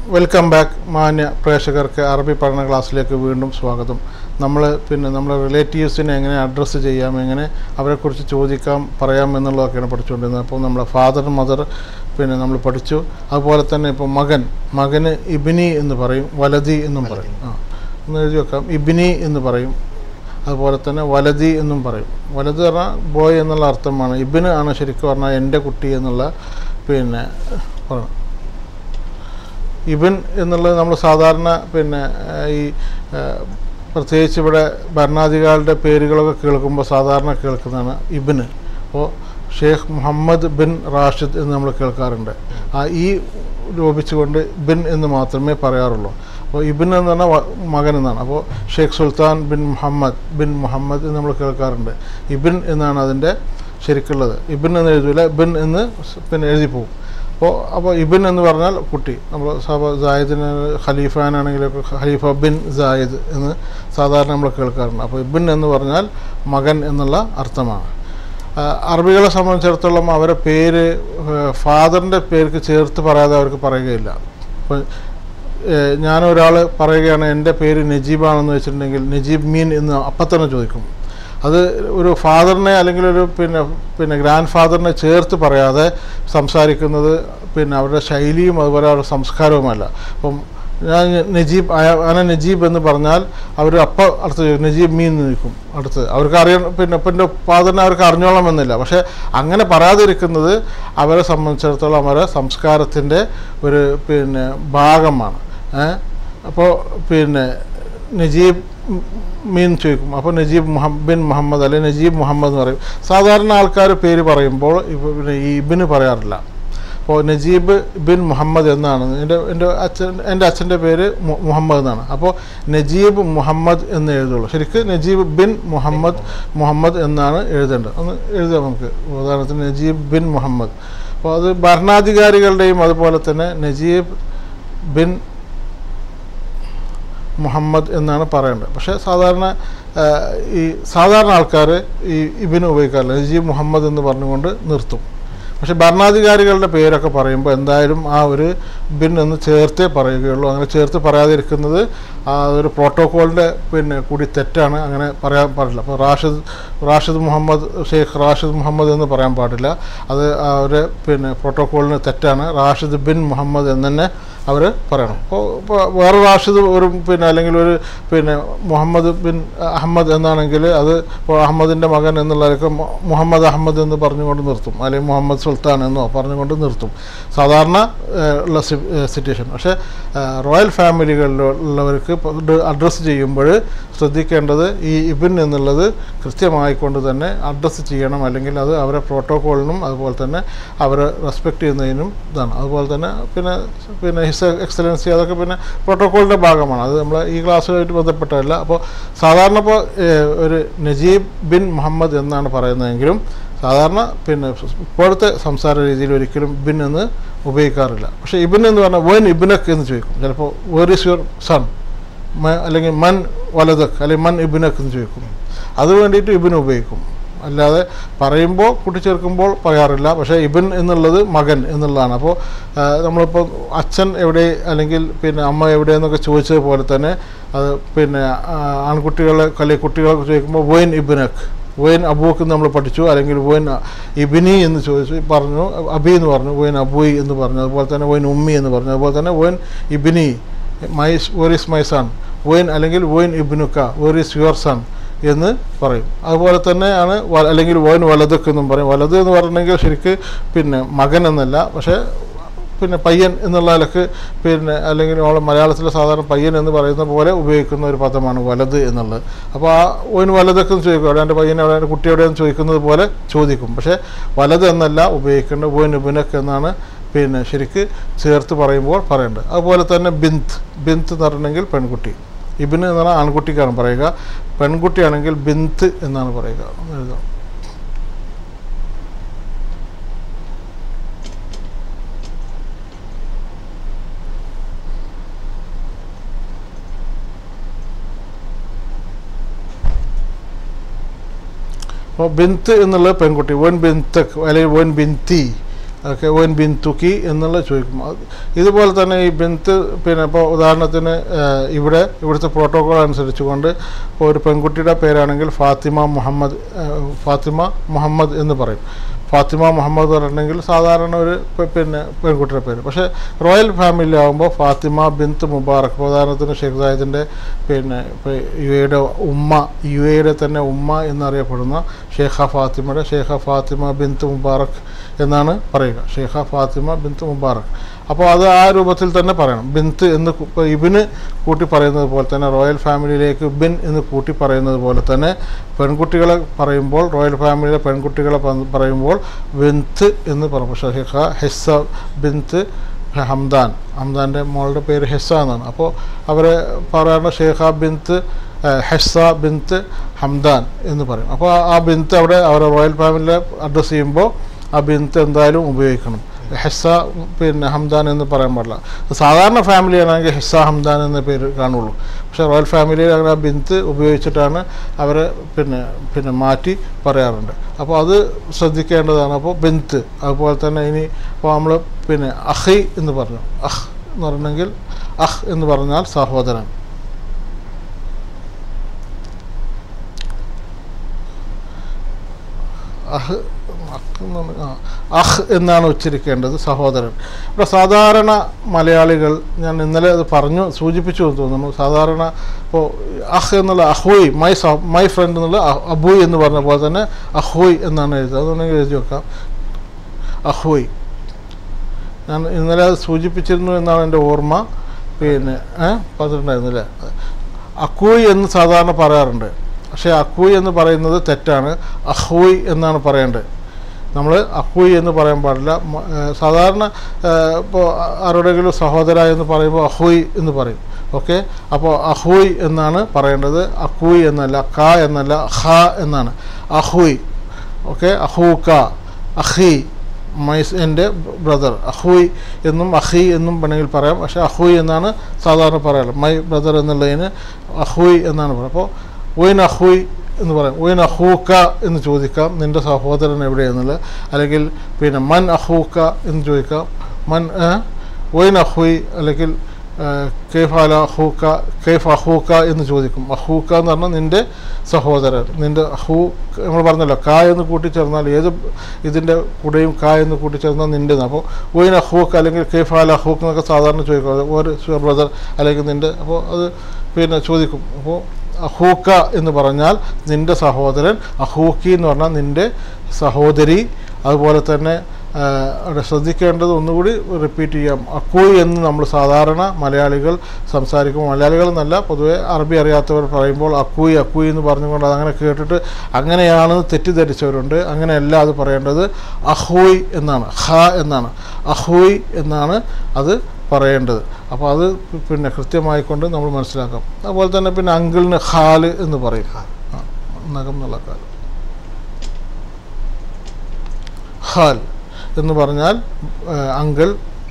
Welcome back മാന്യ പ്രേക്ഷകർക്ക് അറബി പഠന ക്ലാസ്സിലേക്ക് വീണ്ടും സ്വാഗതം നമ്മൾ പിന്നെ നമ്മളെ റിലേറ്റീവ്സിനെ എങ്ങനെ അഡ്രസ്സ് ചെയ്യാം എങ്ങനെ അവരെക്കുറിച്ച് ചോദിക്കാം പറയാം എന്നുള്ളതൊക്കെയാണ് പഠിച്ചുകൊണ്ടിരുന്നത് അപ്പോൾ നമ്മളെ ഫാദർ മദർ പിന്നെ നമ്മൾ പഠിച്ചു അതുപോലെ തന്നെ ഇപ്പോൾ മകൻ മകന് ഇബിനി എന്ന് പറയും വലതി എന്നും പറയും ആ ഒന്ന് എഴുതി വെക്കാം ഇബിനി എന്ന് പറയും അതുപോലെ തന്നെ വലതി എന്നും പറയും വലത് പറഞ്ഞാൽ ബോയ് എന്നുള്ള അർത്ഥമാണ് ഇബിന് ആണ് ശരിക്കും പറഞ്ഞാൽ എൻ്റെ കുട്ടി എന്നുള്ള പിന്നെ പറയണം ഇബിൻ എന്നുള്ളത് നമ്മൾ സാധാരണ പിന്നെ ഏഹ്, ഈ ഏഹ്, പ്രത്യേകിച്ച് ഇവിടെ ഭരണാധികാരികളുടെ പേരുകളൊക്കെ കേൾക്കുമ്പോൾ സാധാരണ കേൾക്കുന്നതാണ് ഇബിന് അപ്പോൾ ഷെയ്ഖ് മുഹമ്മദ് ബിൻ റാഷിദ് എന്ന് നമ്മൾ കേൾക്കാറുണ്ട് ആ ഈ ലോപിച്ചുകൊണ്ട് ബിൻ എന്ന് മാത്രമേ പറയാറുള്ളൂ അപ്പോൾ ഇബിൻ എന്ന് പറഞ്ഞാൽ വ- മകൻ എന്നാണ് അപ്പോൾ Sheikh Sultan bin Muhammad bin Muhammad എന്ന് നമ്മൾ കേൾക്കാറുണ്ട് ഇബിൻ എന്നാണ് അതിൻ്റെ ശരിക്കുള്ളത് ഇബിൻ എന്ന് എഴുതില്ല ബിൻ എന്ന് സ് പിന്നെ എഴുതി പോകും അപ്പോൾ അപ്പോൾ ഇബിൻ എന്ന് പറഞ്ഞാൽ കുട്ടി നമ്മൾ സഭ സായിദിന് ഖലീഫാനാണെങ്കിലൊക്കെ ഖലീഫ ബിൻ സായിദ് എന്ന് സാധാരണ നമ്മൾ കേൾക്കാറുണ്ട് അപ്പോൾ ഇബിൻ എന്ന് പറഞ്ഞാൽ മകൻ എന്നുള്ള അർത്ഥമാണ് ആ, അറബികളെ സംബന്ധിച്ചിടത്തോളം അവരെ പേര് ഫാദറിൻ്റെ പേർക്ക് ചേർത്ത് പറയാതെ അവർക്ക് പറയുകയില്ല അപ്പോൾ ഞാനൊരാൾ പറയുകയാണ് എൻ്റെ പേര് നജീബാണെന്ന് വെച്ചിട്ടുണ്ടെങ്കിൽ നജീബ് മീൻ എന്ന് അപ്പം തന്നെ ചോദിക്കും അത് ഒരു ഫാദറിനെ അല്ലെങ്കിൽ ഒരു പിന്നെ പിന്നെ ഗ്രാൻഡ് ഫാദറിനെ ചേർത്ത് പറയാതെ സംസാരിക്കുന്നത് പിന്നെ അവരുടെ ശൈലിയും അതുപോലെ അവരുടെ സംസ്കാരവുമല്ല അപ്പം ഞാൻ നജീബ് അന നജീബ് എന്ന് പറഞ്ഞാൽ അവർ അപ്പം അടുത്ത് ചോദിക്കും നജീബ് മീൻ എന്ന് നിൽക്കും അടുത്ത് അവർക്ക് അറിയാൻ പിന്നെ ഇപ്പം എൻ്റെ ഫാദറിനെ അവർക്ക് അറിഞ്ഞോളാം എന്നില്ല പക്ഷേ അങ്ങനെ പറയാതിരിക്കുന്നത് അവരെ സംബന്ധിച്ചിടത്തോളം അവരെ സംസ്കാരത്തിൻ്റെ ഒരു പിന്നെ ഭാഗമാണ് ഏഹ് അപ്പോൾ പിന്നെ നജീബ് മീൻ ചോദിക്കും അപ്പോൾ നജീബ് മുഹം ബിൻ മുഹമ്മദ് അല്ലെങ്കിൽ നജീബ് മുഹമ്മദ് എന്ന് പറയും സാധാരണ ആൾക്കാർ പേര് പറയുമ്പോൾ ഇപ്പോൾ പിന്നെ ഈ ഇബിന് പറയാറില്ല അപ്പോൾ നജീബ് ബിൻ മുഹമ്മദ് എന്നാണ് എൻ്റെ എൻ്റെ അച്ഛൻ എൻ്റെ അച്ഛൻ്റെ പേര് മു- മുഹമ്മദ് എന്നാണ് അപ്പോൾ നജീബ് മുഹമ്മദ് എന്ന് എഴുതുള്ളൂ ശരിക്കും നജീബ് ബിൻ മുഹമ്മദ് മുഹമ്മദ് എന്നാണ് എഴുതേണ്ടത് ഒന്ന് എഴുതാം നമുക്ക് ഉദാഹരണത്തിന് നജീബ് ബിൻ മുഹമ്മദ് അപ്പോൾ അത് ഭരണാധികാരികളുടെയും അതുപോലെ തന്നെ നജീബ് ബിൻ മുഹമ്മദ് എന്നാണ് പറയേണ്ടത് പക്ഷേ സാധാരണ ആ, ഈ സാധാരണ ആൾക്കാർ ഈ ഇബിന് ഉപയോഗിക്കാറില്ല നജീബ് മുഹമ്മദ് എന്ന് പറഞ്ഞുകൊണ്ട് നിർത്തും പക്ഷേ ഭരണാധികാരികളുടെ പേരൊക്കെ പറയുമ്പോൾ എന്തായാലും ആ ഒരു ബിൻ എന്ന് ചേർത്തേ പറയുകയുള്ളൂ അങ്ങനെ ചേർത്ത് പറയാതിരിക്കുന്നത് ആ ഒരു പ്രോട്ടോക്കോളിൻ്റെ പിന്നെ കൂടി തെറ്റാണ് അങ്ങനെ പറയാൻ പാടില്ല അപ്പോൾ റാഷിദ് റാഷിദ് മുഹമ്മദ് ഷെയ്ഖ് റാഷിദ് മുഹമ്മദ് എന്ന് പറയാൻ പാടില്ല അത് ആ ഒരു പിന്നെ പ്രോട്ടോക്കോളിന് തെറ്റാണ് റാഷിദ് ബിൻ മുഹമ്മദ് എന്ന് തന്നെ അവർ പറയണം അപ്പോൾ ഇപ്പോൾ വേറെ റാഷിദ് ഒരു പിന്നെ അല്ലെങ്കിൽ ഒരു പിന്നെ മുഹമ്മദ് ബിൻ അഹമ്മദ് എന്നാണെങ്കിൽ അത് ഇപ്പോൾ അഹമ്മദിൻ്റെ മകൻ എന്നുള്ളതൊക്കെ മു- മുഹമ്മദ് അഹമ്മദ് എന്ന് പറഞ്ഞുകൊണ്ട് നിർത്തും അല്ലെങ്കിൽ മുഹമ്മദ് സുൽത്താൻ എന്നോ പറഞ്ഞുകൊണ്ട് നിർത്തും സാധാരണ ഏഹ്, ഉള്ള സിറ്റുവേഷൻ പക്ഷേ ഏഹ്, റോയൽ ഫാമിലികളിലുള്ളവർക്ക് അഡ്രസ്സ് ചെയ്യുമ്പോൾ ശ്രദ്ധിക്കേണ്ടത് ഈ ഇബിൻ എന്നുള്ളത് കൃത്യമായിക്കൊണ്ട് തന്നെ അഡ്രസ്സ് ചെയ്യണം അല്ലെങ്കിൽ അത് അവരെ പ്രോട്ടോക്കോളിനും അതുപോലെ തന്നെ അവരെ റെസ്പെക്റ്റ് ചെയ്യുന്നതിനും ഇതാണ് അതുപോലെ തന്നെ പിന്നെ പിന്നെ ഹിസ് എക്സലൻസി അതൊക്കെ പിന്നെ പ്രോട്ടോക്കോളിൻ്റെ ഭാഗമാണ് അത് നമ്മൾ ഈ ക്ലാസ്സുമായിട്ട് ബന്ധപ്പെട്ടതല്ല അപ്പോൾ സാധാരണ ഇപ്പോൾ ഒരു നജീബ് ബിൻ മുഹമ്മദ് എന്നാണ് പറയുന്നതെങ്കിലും സാധാരണ പിന്നെ ഇപ്പോഴത്തെ സംസാര രീതിയിൽ ഒരിക്കലും ബിൻ എന്ന് ഉപയോഗിക്കാറില്ല പക്ഷേ ഇബിൻ എന്ന് പറഞ്ഞാൽ വൻ ഇബിനക്ക് എന്ന് ചോദിക്കും ചിലപ്പോൾ വേർ ഈസ് യുവർ സൺ അല്ലെങ്കിൽ മൻ വലതക്ക് അല്ലെങ്കിൽ മൻ ഇബിനക്ക് എന്ന് ചോദിക്കും അത് വേണ്ടിയിട്ട് ഇബിൻ ഉപയോഗിക്കും അല്ലാതെ പറയുമ്പോൾ കൂട്ടിച്ചേർക്കുമ്പോൾ പറയാറില്ല പക്ഷേ ഇബിൻ എന്നുള്ളത് മകൻ എന്നുള്ളതാണ് അപ്പോൾ ആ, നമ്മളിപ്പോൾ അച്ഛൻ എവിടെ അല്ലെങ്കിൽ പിന്നെ അമ്മ എവിടെ എന്നൊക്കെ ചോദിച്ചതുപോലെ തന്നെ അത് പിന്നെ ആ, ആൺകുട്ടികളെ അല്ലെങ്കിൽ കുട്ടികളൊക്കെ ചോദിക്കുമ്പോൾ വോയിൻ ഇബിനക്ക് വോയിൻ അബൂക്ക് നമ്മൾ പഠിച്ചു അല്ലെങ്കിൽ വോയിൻ ഇബിനി എന്ന് ചോദിച്ചു പറഞ്ഞു അബി എന്ന് പറഞ്ഞു വോയിൻ അബൂയി എന്ന് പറഞ്ഞു അതുപോലെ തന്നെ വോയിൻ ഉമ്മി എന്ന് പറഞ്ഞു അതുപോലെ തന്നെ വോയിൻ ഇബിനി my where is my son വോയിൻ അല്ലെങ്കിൽ വോയിൻ ഇബിനുക്ക വേർ ഈസ് യുവർ സൺ എന്ന് പറയും അതുപോലെ തന്നെയാണ് വ- അല്ലെങ്കിൽ വോയിൻ വലതൊക്കെ എന്നും പറയും വലത് എന്ന് പറഞ്ഞെങ്കിൽ ശരിക്ക് പിന്നെ മകൻ എന്നല്ല പക്ഷേ പിന്നെ പയ്യൻ എന്നുള്ള നിലക്ക് പിന്നെ അല്ലെങ്കിൽ നമ്മൾ മലയാളത്തിൽ സാധാരണ പയ്യൻ എന്ന് പറയുന്ന പോലെ ഉപയോഗിക്കുന്ന ഒരു പദമാണ് വലത് എന്നുള്ളത് അപ്പോൾ ആ ഓന് വലതൊക്കെ എന്ന് ചോദിക്കും അവിടെ എൻ്റെ പയ്യൻ എവിടെ എൻ്റെ കുട്ടി എവിടെയെന്ന് ചോദിക്കുന്നത് പോലെ ചോദിക്കും പക്ഷേ വലത് എന്നല്ല ഉപയോഗിക്കേണ്ടത് ഓൻ ഇബിനക്ക് എന്നാണ് പിന്നെ ശരിക്ക് ചേർത്ത് പറയുമ്പോൾ പറയേണ്ടത് അതുപോലെ തന്നെ ബിന്ത് ബിന്ത് എന്ന് പറഞ്ഞെങ്കിൽ പെൺകുട്ടി ഇബിന് എന്ന് പറഞ്ഞാൽ ആൺകുട്ടിക്കാണ് പറയുക പെൺകുട്ടിയാണെങ്കിൽ ബിന്ത് എന്നാണ് പറയുക ഒന്ന് എഴുതാം അപ്പോൾ ബിന്ത് എന്നുള്ള പെൺകുട്ടി വൻ ബിന്തക് അല്ലെങ്കിൽ വൻ ബിന്തി ഓക്കെ ഓൻ ബിൻ തുക്കി എന്നുള്ളത് ചോദിക്കും അത് ഇതുപോലെ തന്നെ ഈ ബിന്ത് പിന്നെ ഇപ്പോൾ ഉദാഹരണത്തിന് ഏഹ്, ഇവിടെ ഇവിടുത്തെ പ്രോട്ടോകോൾ അനുസരിച്ചുകൊണ്ട് ഇപ്പോൾ ഒരു പെൺകുട്ടിയുടെ പേരാണെങ്കിൽ ഫാത്തിമ മുഹമ്മദ് ഏഹ്, ഫാത്തിമ മുഹമ്മദ് എന്ന് പറയും ഫാത്തിമ മുഹമ്മദ് പറഞ്ഞിട്ടുണ്ടെങ്കിൽ സാധാരണ ഒരു പെ- പിന്നെ പെൺകുട്ടിയുടെ പേര് പക്ഷേ റോയൽ ഫാമിലി ആകുമ്പോൾ ഫാത്തിമ ബിന്ത് മുബാറക് ഇപ്പോൾ ഉദാഹരണത്തിന് ഷെയ്ഖ് സായിദിൻ്റെ പിന്നെ ഇപ്പോൾ യു എയുടെ ഉമ്മ യു എയുടെ തന്നെ ഉമ്മ എന്നറിയപ്പെടുന്ന ഷേഖ ഫാത്തിമയുടെ ഷേഖ ഫാത്തിമ ബിന്ത് മുബാറക് എന്നാണ് പറയുക ഷേഖ ഫാത്തിമ ബിന്ത് മുബാറക് അപ്പോൾ അത് ആ രൂപത്തിൽ തന്നെ പറയണം ബിന്ത് എന്ന് കു- ഇപ്പോൾ ഇബിന് കൂട്ടി പറയുന്നത് പോലെ തന്നെ റോയൽ ഫാമിലിയിലേക്ക് ബിൻ എന്ന് കൂട്ടി പറയുന്നത് പോലെ തന്നെ പെൺകുട്ടികളെ പറയുമ്പോൾ റോയൽ ഫാമിലിയിലെ പെൺകുട്ടികളെ പ- പറയുമ്പോൾ ബിന്ത് എന്ന് പറയും ഷഹിഖ ഹെസ്സ ബിന്ത് ഹംദാൻ ഹംദാൻ്റെ മോളുടെ പേര് ഹെസ്സ എന്നാണ് അപ്പോൾ അവരെ പറയുന്ന ഷേഖ ബിന്ത് ഏഹ്, ഹെസ്സ ബിന്ത് ഹംദാൻ എന്ന് പറയും അപ്പോൾ ആ- ആ ബിന്ത് അവിടെ അവരെ റോയൽ ഫാമിലിയെ അഡ്രസ്സ് ചെയ്യുമ്പോൾ ആ ബിന്ത് എന്തായാലും ഉപയോഗിക്കണം ഹെസ്സ പിന്നെ ഹംദാൻ എന്ന് പറയാൻ പാടില്ല സാധാരണ ഫാമിലി ആണെങ്കിൽ ഹെസ്സ ഹംദാൻ എന്ന പേര് കാണുള്ളൂ പക്ഷേ റോയൽ ഫാമിലിയിൽ അങ്ങനെ ആ ബിന്ത് ഉപയോഗിച്ചിട്ടാണ് അവരെ പിന്നെ പിന്നെ മാറ്റി പറയാറുണ്ട് അപ്പോൾ അത് ശ്രദ്ധിക്കേണ്ടതാണ് അപ്പോൾ ബിന്ത് അതുപോലെ തന്നെ ഇനി ഇപ്പോൾ നമ്മൾ പിന്നെ അഹി എന്ന് പറഞ്ഞു അഹ് എന്ന് പറഞ്ഞെങ്കിൽ അഹ് എന്ന് പറഞ്ഞാൽ സഹോദരൻ അഹ് അഹ് എന്നാണ് ആ, അഹ് എന്നാണ് ഉച്ചരിക്കേണ്ടത് സഹോദരൻ ഇവിടെ സാധാരണ മലയാളികൾ ഞാൻ ഇന്നലെ അത് പറഞ്ഞു സൂചിപ്പിച്ചു എന്ന് തോന്നുന്നു സാധാരണ ഇപ്പോൾ അഹ് എന്നുള്ള അഹോയ് മൈ സ മൈ ഫ്രണ്ട് എന്നുള്ള അഹ് അബൂയ് എന്ന് പറഞ്ഞ പോലെ തന്നെ അഹോയ് എന്നാണ് എഴുതുക അതുകൊണ്ടെങ്കിൽ എഴുതി വെക്കാം അഹോയ് ഞാൻ ഇന്നലെ അത് സൂചിപ്പിച്ചിരുന്നു എന്നാണ് എൻ്റെ ഓർമ്മ പിന്നെ ഏഹ് പറഞ്ഞിട്ടുണ്ടായിരുന്നില്ലേ അക്കൂയ് എന്ന് സാധാരണ പറയാറുണ്ട് പക്ഷേ അക്കൂയ് എന്ന് പറയുന്നത് തെറ്റാണ് അഹൂയ് എന്നാണ് പറയേണ്ടത് നമ്മൾ അഹൂയ് എന്ന് പറയാൻ പാടില്ല മ- ഏഹ് സാധാരണ ഏഹ് ഇപ്പോൾ ആരുടെയെങ്കിലും സഹോദര എന്ന് പറയുമ്പോൾ അഹൂയ് എന്ന് പറയും ഓക്കെ അപ്പോൾ അഹൂയ് എന്നാണ് പറയേണ്ടത് അക്കൂയ് എന്നല്ല ക എന്നല്ല ഹ എന്നാണ് അഹൂയ് ഓക്കെ അഹൂക്ക അഹി മൈസ് എൻ്റെ ബ്രദർ അഹൂയ് എന്നും അഹി എന്നും വേണമെങ്കിൽ പറയാം പക്ഷേ അഹൂയ് എന്നാണ് സാധാരണ പറയാറ് മൈ ബ്രദർ എന്നുള്ളതിന് അഹൂയ് എന്നാണ് പറയുക അപ്പോൾ ഒയിൻ അഹൂയ് എന്ന് പറയാം ഒയിൻ അഹൂക്ക എന്ന് ചോദിക്കാം നിൻ്റെ സഹോദരൻ എവിടെയെന്നുള്ളത് അല്ലെങ്കിൽ പിന്നെ മൻ അഹൂക്ക എന്ന് ചോദിക്കാം മൻ ഒയിൻ അഹൂയ് അല്ലെങ്കിൽ കേഫ് അല അഹൂക്ക കേഫ് അഹൂക്ക എന്ന് ചോദിക്കും അഹൂക്ക എന്ന് പറഞ്ഞാൽ നിൻ്റെ സഹോദരൻ നിൻ്റെ അഹൂ നമ്മൾ പറഞ്ഞല്ലോ കാ എന്ന് കൂട്ടിച്ചേർന്നാൽ ഏത് ഇതിൻ്റെ കൂടെയും കാ എന്ന് കൂട്ടിച്ചേർന്നാൽ നിൻ്റെ അപ്പോൾ ഒയിൻ അഹൂക്ക അല്ലെങ്കിൽ കേഫ് അല അഹൂക്ക് എന്നൊക്കെ സാധാരണ ചോദിക്കും ഒരു ബ്രദർ അല്ലെങ്കിൽ നിൻ്റെ അപ്പോൾ അത് പിന്നെ ചോദിക്കും അപ്പോൾ അഹൂക്ക എന്ന് പറഞ്ഞാൽ നിൻ്റെ സഹോദരൻ അഹൂക്കി എന്ന് പറഞ്ഞാൽ നിൻ്റെ സഹോദരി അതുപോലെ തന്നെ ആ, അവിടെ ശ്രദ്ധിക്കേണ്ടത് ഒന്നുകൂടി റിപ്പീറ്റ് ചെയ്യാം അക്കൂയ് എന്ന് നമ്മൾ സാധാരണ മലയാളികൾ സംസാരിക്കുമ്പോൾ മലയാളികൾ എന്നല്ല പൊതുവെ അറബി അറിയാത്തവർ പറയുമ്പോൾ അക്കൂയ് അക്കൂയ് എന്ന് പറഞ്ഞുകൊണ്ട് അതങ്ങനെ കേട്ടിട്ട് അങ്ങനെയാണെന്ന് തെറ്റിദ്ധരിച്ചവരുണ്ട് അങ്ങനെയല്ല അത് പറയേണ്ടത് അഹൂയ് എന്നാണ് ഹ എന്നാണ് അഹൂയ് എന്നാണ് അത് പറയേണ്ടത് അപ്പോൾ അത് പിന്നെ കൃത്യമായിക്കൊണ്ട് നമ്മൾ മനസ്സിലാക്കാം അതുപോലെ തന്നെ പിന്നെ അങ്കിളിന് ഹാല് എന്ന് പറയും ആ, നഖം എന്നുള്ള കാല് ഹാൽ എന്ന് പറഞ്ഞാൽ ആ, അങ്കിൾ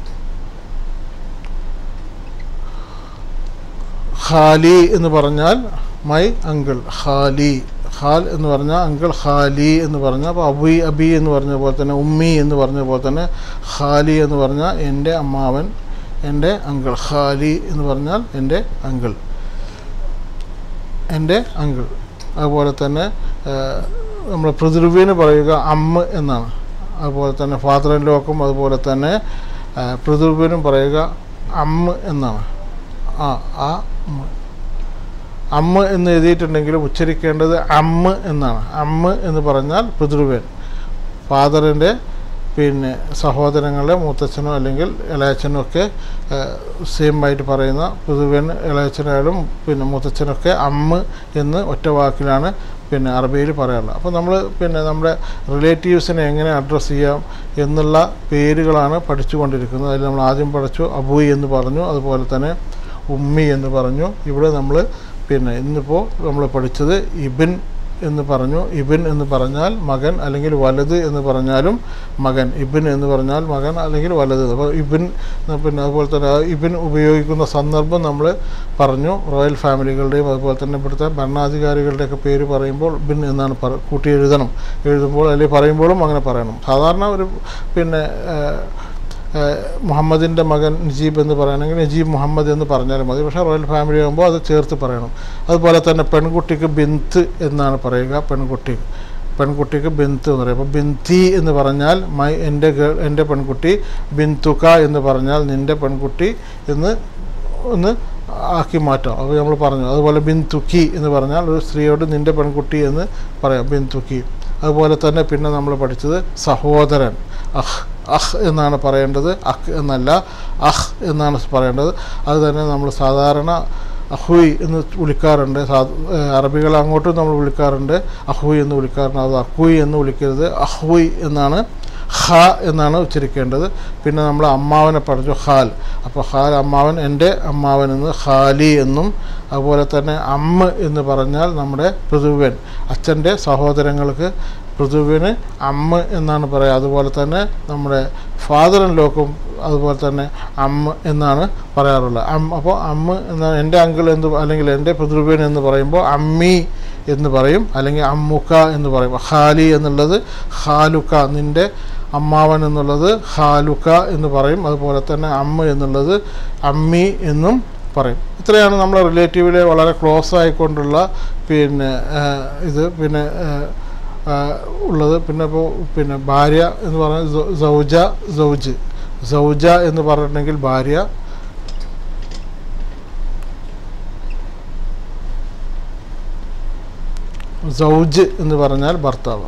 ഖാലി എന്ന് പറഞ്ഞാൽ മൈ അങ്കിൾ ഖാലി ഖാൽ എന്ന് പറഞ്ഞാൽ അങ്കിൾ ഖാലി എന്ന് പറഞ്ഞാൽ അപ്പോൾ അബി അബി എന്ന് പറഞ്ഞ പോലെ തന്നെ ഉമ്മി എന്ന് പറഞ്ഞ പോലെ തന്നെ ഖാലി എന്ന് പറഞ്ഞാൽ എൻ്റെ അമ്മാവൻ എൻ്റെ അങ്കിൾ ഖാലി എന്ന് പറഞ്ഞാൽ എൻ്റെ അങ്കിൾ എൻ്റെ അങ്കിൾ അതുപോലെ തന്നെ നമ്മൾ പൃഥ്വിന് പറയുക അമ്മ എന്നാണ് അതുപോലെ തന്നെ ഫാദർ ഇൻ ലോക്കും അതുപോലെ തന്നെ പൃഥ്വിനും പറയുക അമ്മ എന്നാണ് ആ ആ ഉമ്മ. അമ്മ എന്ന് എഴുതിയിട്ടുണ്ടെങ്കിലും ഉച്ചരിക്കേണ്ടത് അമ്മ എന്നാണ് അമ്മ എന്ന് പറഞ്ഞാൽ പൃഥ്വിൻ ഫാദറിൻ്റെ പിന്നെ സഹോദരങ്ങളെ മൂത്തച്ഛനോ അല്ലെങ്കിൽ ഇളയച്ചനോ ഒക്കെ സെയിം ആയിട്ട് പറയുന്ന പൃഥ്വിൻ ഇളയച്ചനായാലും പിന്നെ മൂത്തച്ഛനൊക്കെ അമ്മ എന്ന് ഒറ്റ വാക്കിലാണ് പിന്നെ അറബിയിൽ പറയാറുള്ളത് അപ്പോൾ നമ്മൾ പിന്നെ നമ്മുടെ റിലേറ്റീവ്സിനെ എങ്ങനെ അഡ്രസ്സ് ചെയ്യാം എന്നുള്ള പേരുകളാണ് പഠിച്ചുകൊണ്ടിരിക്കുന്നത് അതിൽ നമ്മൾ ആദ്യം പഠിച്ചു അബൂയി എന്ന് പറഞ്ഞു അതുപോലെ തന്നെ ഉമ്മി എന്ന് പറഞ്ഞു ഇവിടെ നമ്മൾ പിന്നെ ഇന്നിപ്പോൾ നമ്മൾ പഠിച്ചത് ഇബിൻ എന്ന് പറഞ്ഞു ഇബിൻ എന്ന് പറഞ്ഞാൽ മകൻ അല്ലെങ്കിൽ വലത് എന്ന് പറഞ്ഞാലും മകൻ ഇബിൻ എന്ന് പറഞ്ഞാൽ മകൻ അല്ലെങ്കിൽ വലത് അപ്പോൾ ഇബിൻ പിന്നെ അതുപോലെ തന്നെ ആ ഇബിൻ ഉപയോഗിക്കുന്ന സന്ദർഭം നമ്മൾ പറഞ്ഞു റോയൽ ഫാമിലികളുടെയും അതുപോലെ തന്നെ ഇവിടുത്തെ ഭരണാധികാരികളുടെയൊക്കെ പേര് പറയുമ്പോൾ ബിൻ എന്നാണ് പറ കൂട്ടി എഴുതണം എഴുതുമ്പോൾ അല്ലെങ്കിൽ പറയുമ്പോഴും അങ്ങനെ പറയണം സാധാരണ ഒരു പിന്നെ ഏഹ്, ഏഹ്, മുഹമ്മദിൻ്റെ മകൻ നജീബ് എന്ന് പറയണമെങ്കിൽ നജീബ് മുഹമ്മദ് എന്ന് പറഞ്ഞാലും മതി പക്ഷേ റോയൽ ഫാമിലി ആകുമ്പോൾ അത് ചേർത്ത് പറയണം അതുപോലെ തന്നെ പെൺകുട്ടിക്ക് ബിന്ത് എന്നാണ് പറയുക പെൺകുട്ടി പെൺകുട്ടിക്ക് ബിന്ത് എന്ന് പറയും അപ്പോൾ ബിന്തി എന്ന് പറഞ്ഞാൽ മൈ എൻ്റെ ഗേൾ എൻ്റെ പെൺകുട്ടി ബിന്തുക എന്ന് പറഞ്ഞാൽ നിൻ്റെ പെൺകുട്ടി എന്ന് ഒന്ന് ആക്കി മാറ്റാം അത് നമ്മൾ പറഞ്ഞു അതുപോലെ ബിന്തുക്കി എന്ന് പറഞ്ഞാൽ ഒരു സ്ത്രീയോട് നിൻ്റെ പെൺകുട്ടി എന്ന് പറയാം ബിന്തുക്കി അതുപോലെ തന്നെ പിന്നെ നമ്മൾ പഠിച്ചത് സഹോദരൻ അഹ് അഹ് എന്നാണ് പറയേണ്ടത് അഹ് എന്നല്ല അഹ് എന്നാണ് പറയേണ്ടത് അത് തന്നെ നമ്മൾ സാധാരണ അഹുയ് എന്ന് വിളിക്കാറുണ്ട് സാ ഏഹ് അറബികൾ അങ്ങോട്ടും നമ്മൾ വിളിക്കാറുണ്ട് അഹുയ് എന്ന് വിളിക്കാറുണ്ട് അത് അഹുയ് എന്ന് വിളിക്കരുത് അഹുയ് എന്നാണ് ഹ എന്നാണ് ഉച്ചരിക്കേണ്ടത് പിന്നെ നമ്മൾ അമ്മാവനെ പറഞ്ഞു ഹാൽ അപ്പോൾ ഹാൽ അമ്മാവൻ എൻ്റെ അമ്മാവൻ എന്ന് ഹാലി എന്നും അതുപോലെ തന്നെ അമ്മ എന്ന് പറഞ്ഞാൽ നമ്മുടെ പൃഥുവൻ അച്ഛൻ്റെ സഹോദരങ്ങൾക്ക് പൃഥുവിന് അമ്മ എന്നാണ് പറയുക അതുപോലെ തന്നെ നമ്മുടെ ഫാദർ ഇൻ ലോക്കും അതുപോലെ തന്നെ അമ്മ എന്നാണ് പറയാറുള്ളത് അമ്മ അപ്പോൾ അമ്മ എന്ന എൻ്റെ അങ്കിൾ എന്ന് അല്ലെങ്കിൽ എൻ്റെ പൃഥുവൻ എന്ന് പറയുമ്പോൾ അമ്മി എന്ന് പറയും അല്ലെങ്കിൽ അമ്മുക്ക എന്ന് പറയും ഹാലി എന്നുള്ളത് ഹാലുക്ക നിൻ്റെ അമ്മാവൻ എന്നുള്ളത് ഹാലുക്ക എന്ന് പറയും അതുപോലെ തന്നെ അമ്മ എന്നുള്ളത് അമ്മി എന്നും പറയും ഇത്രയാണ് നമ്മളെ റിലേറ്റീവിലെ വളരെ ക്ലോസ് ആയിക്കൊണ്ടുള്ള പിന്നെ ആ, ഇത് പിന്നെ ആ, ആ, ഉള്ളത് പിന്നെ ഇപ്പോൾ പിന്നെ ഭാര്യ എന്ന് പറഞ്ഞാൽ സൗ- സൗജ സൗജ് സൗജ എന്ന് പറഞ്ഞിട്ടുണ്ടെങ്കിൽ ഭാര്യ സൗജ് എന്ന് പറഞ്ഞാൽ ഭർത്താവ്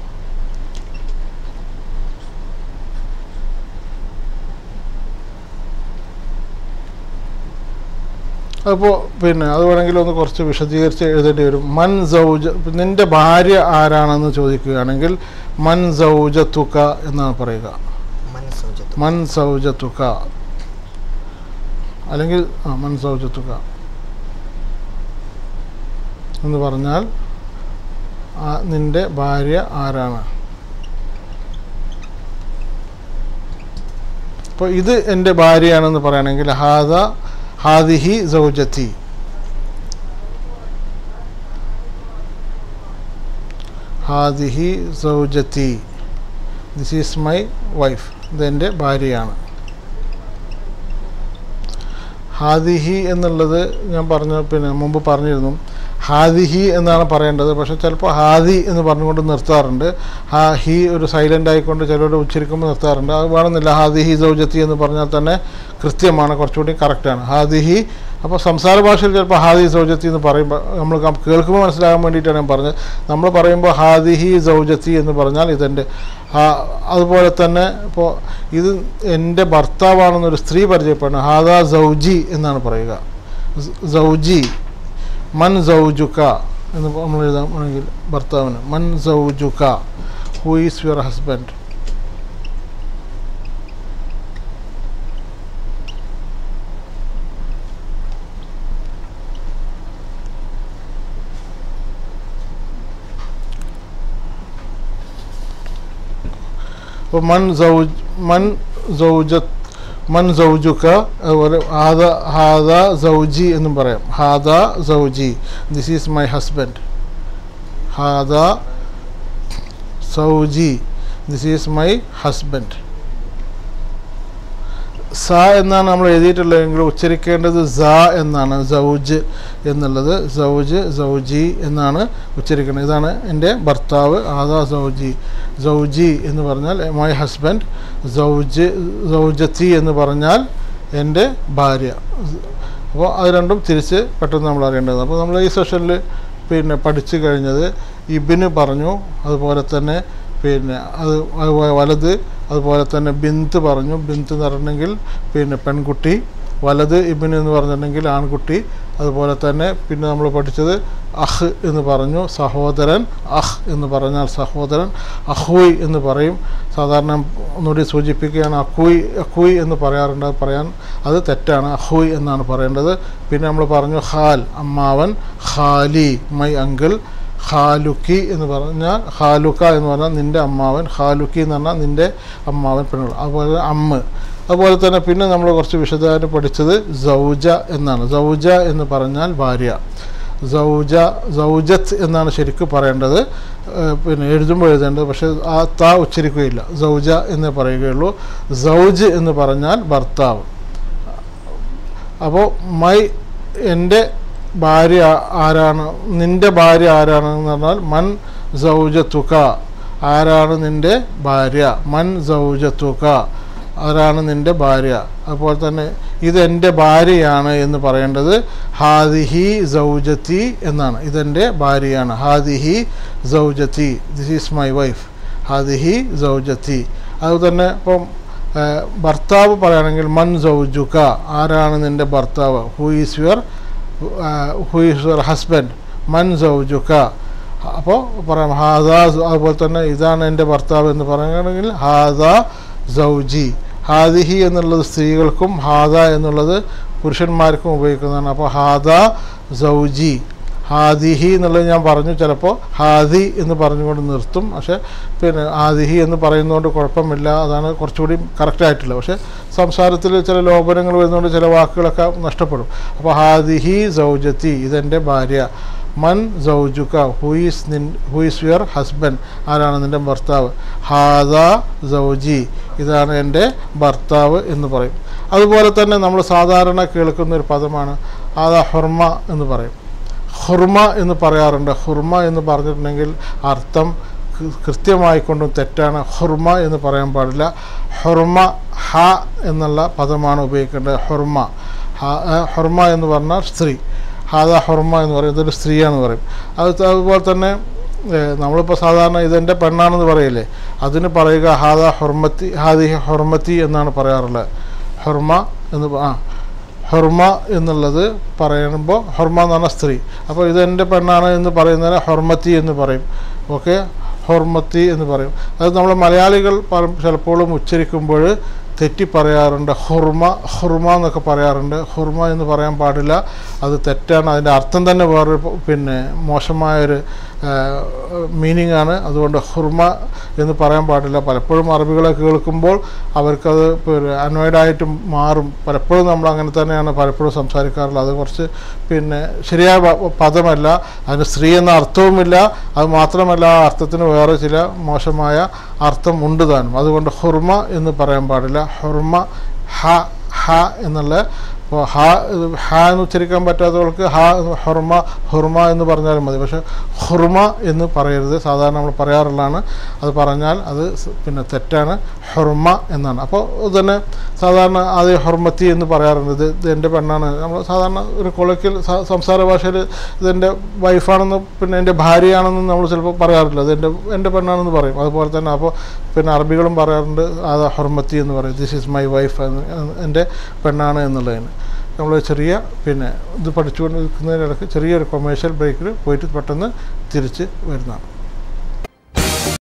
അപ്പോൾ പിന്നെ അത് വേണമെങ്കിൽ ഒന്ന് കുറച്ച് വിശദീകരിച്ച് എഴുതേണ്ടി വരും മൻ സൗജ നിൻ്റെ ഭാര്യ ആരാണെന്ന് ചോദിക്കുകയാണെങ്കിൽ മൻ സൗജ തുക എന്നാണ് പറയുക മൻ സൗജത്തു മൻ സൗജ തുക അല്ലെങ്കിൽ ആ മൻ സൗജ തുക എന്ന് പറഞ്ഞാൽ ആ നിൻ്റെ ഭാര്യ ആരാണ് അപ്പോൾ ഇത് എൻ്റെ ഭാര്യയാണെന്ന് പറയുകയാണെങ്കിൽ ഹാദ ഹാദിഹി സൗജത്തി ഹാദിഹി സൗജത്തി ദിസ് ഈസ് മൈ വൈഫ് ഇതെൻ്റെ ഭാര്യയാണ് ഹാദിഹി എന്നുള്ളത് ഞാൻ പറഞ്ഞ പിന്നെ മുമ്പ് പറഞ്ഞിരുന്നു ഹാദിഹി എന്നാണ് പറയേണ്ടത് പക്ഷേ ചിലപ്പോൾ ഹാദി എന്ന് പറഞ്ഞുകൊണ്ട് നിർത്താറുണ്ട് ഹാ ഹി ഒരു സൈലൻ്റ് ആയിക്കൊണ്ട് ചിലർ ഉച്ചരിക്കുമ്പോൾ നിർത്താറുണ്ട് അത് വേണമെന്നില്ല ഹാദിഹി സൗജത്തി എന്ന് പറഞ്ഞാൽ തന്നെ കൃത്യമാണ് കുറച്ചുകൂടി കറക്റ്റാണ് ഹാദിഹി അപ്പോൾ സംസാര ഭാഷയിൽ ചിലപ്പോൾ ഹാദി സൗജത്തി എന്ന് പറയുമ്പോൾ നമ്മൾ കം- കേൾക്കുമ്പോൾ മനസ്സിലാകാൻ വേണ്ടിയിട്ടാണ് ഞാൻ പറഞ്ഞത് നമ്മൾ പറയുമ്പോൾ ഹാദിഹി സൗജത്തി എന്ന് പറഞ്ഞാൽ ഇതെൻ്റെ ആ- അതുപോലെ തന്നെ ഇപ്പോൾ ഇത് എൻ്റെ ഭർത്താവാണെന്നൊരു സ്ത്രീ പരിചയപ്പെടുന്നു ഹാദാ സൗജി എന്നാണ് പറയുക സ- സൗജി മൻ സൗജുക്ക എന്ന് നമ്മൾ എഴുതാണെങ്കിൽ ഭർത്താവിന് മൻ സൗജുക്ക ഹൂ ഈസ് യുവർ ഹസ്ബൻഡ് അപ്പോൾ മൻ സൗജ് മൻ സൗജത്ത് മൻ സൗജുക്ക അതുപോലെ ഹാദ ഹാദ സൗജി എന്നും പറയാം ഹാദ സൗജി ദിസ് ഈസ് മൈ ഹസ്ബൻഡ് ഹാദ സൗജി ദിസ് ഈസ് മൈ ഹസ്ബൻഡ് സ എന്നാണ് നമ്മൾ എഴുതിയിട്ടുള്ളതെങ്കിൽ ഉച്ചരിക്കേണ്ടത് സ എന്നാണ് സൗജ് എന്നുള്ളത് സൗജ് സൗജി എന്നാണ് ഉച്ചരിക്കേണ്ടത് ഇതാണ് എൻ്റെ ഭർത്താവ് ആദാ സൗജി സൗജി എന്ന് പറഞ്ഞാൽ മൈ ഹസ്ബൻഡ് സൗജ് സൗജത്തി എന്ന് പറഞ്ഞാൽ എൻ്റെ ഭാര്യ അപ്പോൾ അത് രണ്ടും തിരിച്ച് പെട്ടെന്ന് നമ്മൾ അറിയേണ്ടത് അപ്പോൾ നമ്മൾ ഈ സെഷനിൽ പിന്നെ പഠിച്ചു കഴിഞ്ഞത് ഇബിന് പറഞ്ഞു അതുപോലെ തന്നെ പിന്നെ അത് അതുപോലെ വലത് അതുപോലെ തന്നെ ബിന്ത് പറഞ്ഞു ബിന്ത് എന്ന് പറഞ്ഞിട്ടുണ്ടെങ്കിൽ പിന്നെ പെൺകുട്ടി വലത് ഇബിന് എന്ന് പറഞ്ഞിട്ടുണ്ടെങ്കിൽ ആൺകുട്ടി അതുപോലെ തന്നെ പിന്നെ നമ്മൾ പഠിച്ചത് അഹ് എന്ന് പറഞ്ഞു സഹോദരൻ അഹ് എന്ന് പറഞ്ഞാൽ സഹോദരൻ അഹുയ് എന്ന് പറയും സാധാരണ ഒന്നുകൂടി സൂചിപ്പിക്കുകയാണ് അക്കുയ് അക്കുയ് എന്ന് പറയാറുണ്ട് അത് പറയാൻ അത് തെറ്റാണ് അഹുയ് എന്നാണ് പറയേണ്ടത് പിന്നെ നമ്മൾ പറഞ്ഞു ഹാൽ അമ്മാവൻ ഖാലി മൈ അങ്കിൾ ഖാലുക്കി എന്ന് പറഞ്ഞാൽ ഖാലുക്ക എന്ന് പറഞ്ഞാൽ നിൻ്റെ അമ്മാവൻ ഖാലുക്കി എന്ന് പറഞ്ഞാൽ നിൻ്റെ അമ്മാവൻ പെണ്ണുകൾ അതുപോലെ അമ്മ അതുപോലെ തന്നെ പിന്നെ നമ്മൾ കുറച്ച് വിശദമായിട്ട് പഠിച്ചത് സൗജ എന്നാണ് സൗജ എന്ന് പറഞ്ഞാൽ ഭാര്യ സൗജ സൗജത്ത് എന്നാണ് ശരിക്കും പറയേണ്ടത് ഏഹ് പിന്നെ എഴുതുമ്പോൾ എഴുതേണ്ടത് പക്ഷേ ആ താ ഉച്ചരിക്കുകയില്ല സൗജ എന്ന് പറയുകയുള്ളൂ സൗജ് എന്ന് പറഞ്ഞാൽ ഭർത്താവ് അപ്പോൾ മൈ എൻ്റെ ഭാര്യ ആരാണ് നിൻ്റെ ഭാര്യ ആരാണെന്ന് പറഞ്ഞാൽ മൻ സൗജത്തുക ആരാണ് നിൻ്റെ ഭാര്യ മൻ സൗജത്തുക ആരാണ് നിൻ്റെ ഭാര്യ അതുപോലെ തന്നെ ഇതെൻ്റെ ഭാര്യയാണ് എന്ന് പറയേണ്ടത് ഹാദിഹി സൗജത്തി എന്നാണ് ഇതെൻ്റെ ഭാര്യയാണ് ഹാദിഹി സൗജത്തി ദിസ് ഈസ് മൈ വൈഫ് ഹാദിഹി സൗജത്തി അതുതന്നെ ഇപ്പം ഏഹ്, ഭർത്താവ് പറയുകയാണെങ്കിൽ മൻ സൗജുക ആരാണ് നിൻ്റെ ഭർത്താവ് who is your who is your husband മൻ സൗജുക അപ്പോൾ പറയാം ഹാദ അതുപോലെ തന്നെ ഇതാണ് എൻ്റെ ഭർത്താവ് എന്ന് പറയുകയാണെങ്കിൽ ഹാദ സൗജി ഹാദിഹി എന്നുള്ളത് സ്ത്രീകൾക്കും ഹാദ എന്നുള്ളത് പുരുഷന്മാർക്കും ഉപയോഗിക്കുന്നതാണ് അപ്പോൾ ഹാദ സൗജി ഹാദിഹി എന്നുള്ളത് ഞാൻ പറഞ്ഞു ചിലപ്പോൾ ഹാദി എന്ന് പറഞ്ഞുകൊണ്ട് നിർത്തും പക്ഷേ പിന്നെ ആദിഹി എന്ന് പറയുന്നതുകൊണ്ട് കുഴപ്പമില്ല അതാണ് കുറച്ചുകൂടി കറക്റ്റായിട്ടുള്ളത് പക്ഷേ സംസാരത്തിൽ ചില ലോപനങ്ങൾ വരുന്നതുകൊണ്ട് ചില വാക്കുകളൊക്കെ നഷ്ടപ്പെടും അപ്പോൾ ഹാദിഹി സൗജത്തി ഇതെൻ്റെ ഭാര്യ മൻ സൗജുക ഹുയിസ് നിൻ ഹുയിസ് യുവർ ഹസ്ബൻഡ് ആരാണ് നിൻ്റെ ഭർത്താവ് ഹാദ സൗജി ഇതാണ് എൻ്റെ ഭർത്താവ് എന്ന് പറയും അതുപോലെ തന്നെ നമ്മൾ സാധാരണ കേൾക്കുന്ന ഒരു പദമാണ് ആദാ ഹുർമ എന്ന് പറയും ഹുർമ എന്ന് പറയാറുണ്ട് ഹുർമ എന്ന് പറഞ്ഞിട്ടുണ്ടെങ്കിൽ അർത്ഥം കൃ- കൃത്യമായിക്കൊണ്ടും തെറ്റാണ് ഹുർമ എന്ന് പറയാൻ പാടില്ല ഹുർമ ഹ എന്നുള്ള പദമാണ് ഉപയോഗിക്കേണ്ടത് ഹുർമ ഹ- ഏ, ഹുർമ എന്ന് പറഞ്ഞാൽ സ്ത്രീ ഹാദ ഹുർമ എന്ന് പറയും ഇതൊരു സ്ത്രീയാണെന്ന് പറയും അത് ത- അതുപോലെ തന്നെ ഏ, നമ്മളിപ്പോൾ സാധാരണ ഇതെൻ്റെ പെണ്ണാണെന്ന് പറയില്ലേ അതിന് പറയുക ഹാദ ഹുർമത്തി ഹാദി ഹുർമത്തി എന്നാണ് പറയാറുള്ളത് ഹുർമ എന്ന് പ- ആ ഹുർമ എന്നുള്ളത് പറയുമ്പോൾ ഹുർമ എന്ന് പറഞ്ഞ സ്ത്രീ അപ്പോൾ ഇതെൻ്റെ പെണ്ണാണ് എന്ന് പറയുന്നതിന് ഹുർമത്തി എന്ന് പറയും ഓക്കെ ഹുർമത്തി എന്ന് പറയും അത് നമ്മൾ മലയാളികൾ പല ചിലപ്പോഴും ഉച്ചരിക്കുമ്പോൾ തെറ്റി പറയാറുണ്ട് ഹുർമ ഹുർമ എന്നൊക്കെ പറയാറുണ്ട് ഹുർമ എന്ന് പറയാൻ പാടില്ല അത് തെറ്റാണ് അതിൻ്റെ അർത്ഥം തന്നെ വേറൊരു പ- പിന്നെ മോശമായൊരു മീനിങ് ആണ് അതുകൊണ്ട് ഹുർമ എന്ന് പറയാൻ പാടില്ല പലപ്പോഴും അറബികളെ കേൾക്കുമ്പോൾ അവർക്കത് പിന്നെ അന്വയഡായിട്ട് മാറും പലപ്പോഴും നമ്മൾ അങ്ങനെ തന്നെയാണ് പലപ്പോഴും സംസാരിക്കാറുള്ളത് അത് കുറച്ച് പിന്നെ ശരിയായ പ- പദമല്ല അതിന് സ്ത്രീ എന്ന അർത്ഥവുമില്ല അത് മാത്രമല്ല ആ അർത്ഥത്തിന് വേറെ ചില മോശമായ അർത്ഥം ഉണ്ട് താനും അതുകൊണ്ട് ഹുർമ എന്ന് പറയാൻ പാടില്ല ഹുർമ ഹ ഹ എന്നുള്ള ഇപ്പോൾ ഹ ഇത് ഹ എന്ന് ഉച്ചരിക്കാൻ പറ്റാത്തവർക്ക് ഹ എന്ന് ഹുർമ ഹുർമ എന്ന് പറഞ്ഞാലും മതി പക്ഷേ ഹുർമ എന്ന് പറയരുത് സാധാരണ നമ്മൾ പറയാറുള്ളതാണ് അത് പറഞ്ഞാൽ അത് സ് പിന്നെ തെറ്റാണ് ഹുർമ എന്നാണ് അപ്പോൾ തന്നെ സാധാരണ ആദ്യം ഹുർമത്തി എന്ന് പറയാറുണ്ട് ഇത് ഇത് എൻ്റെ പെണ്ണാണ് നമ്മൾ സാധാരണ ഒരു കൊളക്കിൽ സംസാര ഭാഷയിൽ ഇതെൻ്റെ വൈഫാണെന്ന് പിന്നെ എൻ്റെ ഭാര്യയാണെന്ന് നമ്മൾ ചിലപ്പോൾ പറയാറില്ല ഇത് എൻ്റെ എൻ്റെ പെണ്ണാണെന്ന് പറയും അതുപോലെ തന്നെ അപ്പോൾ പിന്നെ അറബികളും പറയാറുണ്ട് അത് ഹുർമത്തി എന്ന് പറയും ദിസ് ഈസ് മൈ വൈഫ് എന്ന് എൻ്റെ പെണ്ണാണ് എന്നുള്ളതിന് നമ്മൾ ചെറിയ പിന്നെ ഇത് പഠിച്ചുകൊണ്ടിരിക്കുന്നതിനിടയ്ക്ക് ചെറിയൊരു കൊമേഴ്ഷ്യൽ ബ്രേക്കിൽ പോയിട്ട് പെട്ടെന്ന് തിരിച്ച് വരുന്നതാണ്